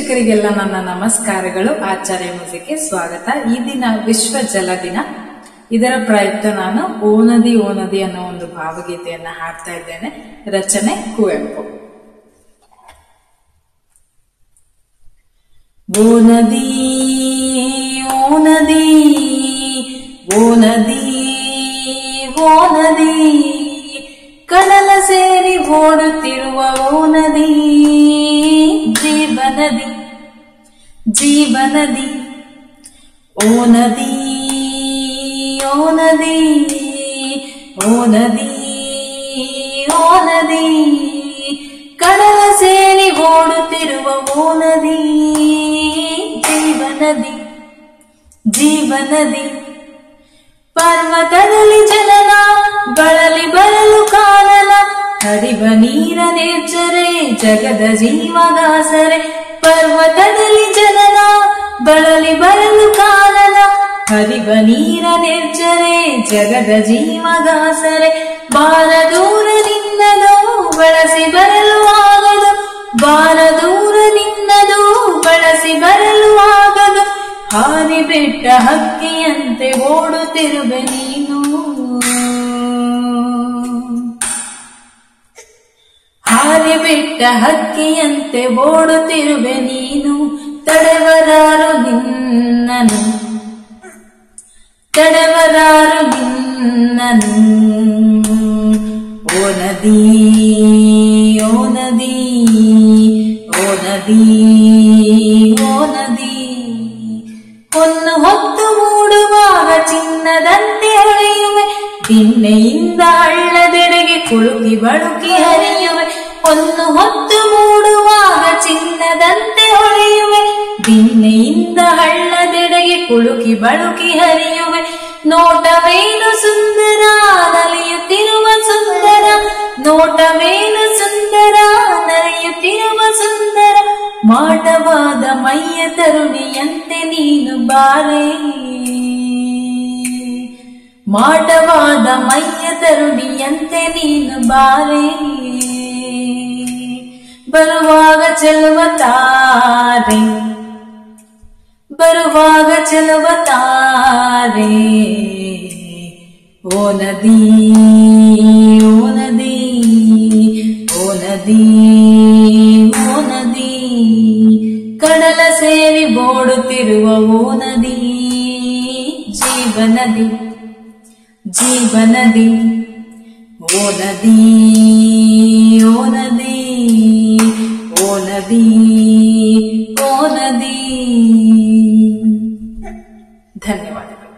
ವೀಕ್ಷಕರಿಗೆಲ್ಲ ನನ್ನ ನಮಸ್ಕಾರಗಳು ಆಚಾರ್ಯ ಮುಸಿಗೆ ಸ್ವಾಗತ ಈ ದಿನ ವಿಶ್ವ ಜಲ ದಿನ ಇದರ ಪ್ರಯುಕ್ತ ನಾನು ಓನದಿ ಓನದಿ ಅನ್ನೋ ಒಂದು ಭಾವಗೀತೆಯನ್ನ ಹಾಡ್ತಾ ಇದ್ದೇನೆ ರಚನೆ ಕುವೆಂಪು ಓ ನದಿ ಓ ನದಿ ಓ ನದಿ ಓ ನದಿ ಕಡಲ ಸೇರಿ ಓಡುತ್ತಿರುವ ಓ ನದಿ ಜೀವನದಿ ಜೀವನದಿ ಓ ನದಿ ಓ ನದಿ ಓ ನದಿ ಓ ನದಿ ಕಡಲ ಸೇರಿ ಓಡುತ್ತಿರುವ ಓ ನದಿ ಜೀವನದಿ ಜೀವನದಿ ಪರ್ವತದಲ್ಲಿ ಜನನ ಬಳಲಿ ಬರಲು ಕಾರಣ ಹರಿವ ನೀರ ನೇಚರೆ ಜಗದ ಜೀವದಾಸರೆ ಪರ್ವತದಲ್ಲಿ ಜನನ ಬಳಲಿ ಬರಲು ಕಾರಣ ಹರಿವ ನೀರ ನೇಚರೆ ಜಗದ ಜೀವದಾಸರೆ ಬಾರ ದೂರ ನಿನ್ನದು ಬಳಸಿ ಬರಲು ಆಗದು ಬಾರ ದೂರ ನಿನ್ನದು ಬಳಸಿ ಬರಲು ಆಗದು ಹಾರಿ ಬಿಟ್ಟ ಹಕ್ಕಿಯಂತೆ ಓಡುತ್ತಿರುವೆ ನೀನು ಹಾರಿ ಬಿಟ್ಟ ಹಕ್ಕಿಯಂತೆ ಓಡುತ್ತಿರುವೆ ನೀನು ತಡೆವರಾರು ನಿನ್ನನು ತಡೆವರಾರು ನಿನ್ನನು ಓ ನದಿ ಓ ನದಿ ಓ ನದಿ ಓ ನದಿ ಹೊನ್ನು ಹೊತ್ತು ಮೂಡುವಾಗ ಚಿನ್ನದಂತೆ ಹೊಳೆಯುವೆ ದಿನ್ನೆಯಿಂದ ಹಳ್ಳದೆಡೆಗೆ ಕುಳುಕಿ ಬಳುಕಿ ಹರಿಯುವೆ ಹೊನ್ನು ಹೊತ್ತು ಮೂಡುವಾಗ ಚಿನ್ನದಂತೆ ಹೊಳೆಯುವೆ ದಿನ್ನೆಯಿಂದ ಹಳ್ಳದೆಡೆಗೆ ಕುಳುಕಿ ಬಳುಕಿ ಹರಿಯುವೆ ನೋಟವೇನು ಸುಂದರ ನಲಿಯುತ್ತಿರುವ ಸುಂದರ ನೋಟವೇನು ಸುಂದರ ನಲಿಯುತ್ತಿರುವ ಸುಂದರ ಮಾಟವಾದ ಮೈಯ ತರುಣಿಯಂತೆ ನೀನು ಬಾರೆ ಮಾಟವಾದ ಮೈಯ ತರುಣಿಯಂತೆ ನೀನು ಬಾರೆ ಬರುವಾಗ ಚೆಲುವ ತಾರೆ ಬರುವಾಗ ಚೆಲುವ ತಾರೆ ಓ ನದಿ ಓ ನದಿ ಓ ನದಿ ಓ ನದಿ ಕಡಲ ಸೇರಿ ಓಡುತ್ತಿರುವ ಓ ನದಿ ಜೀವನದಿ ಜೀವನದಿ ಓ ನದಿ ಓ ನದಿ ಓ ನದಿ ಓ ನದಿ ಧನ್ಯವಾದಗಳು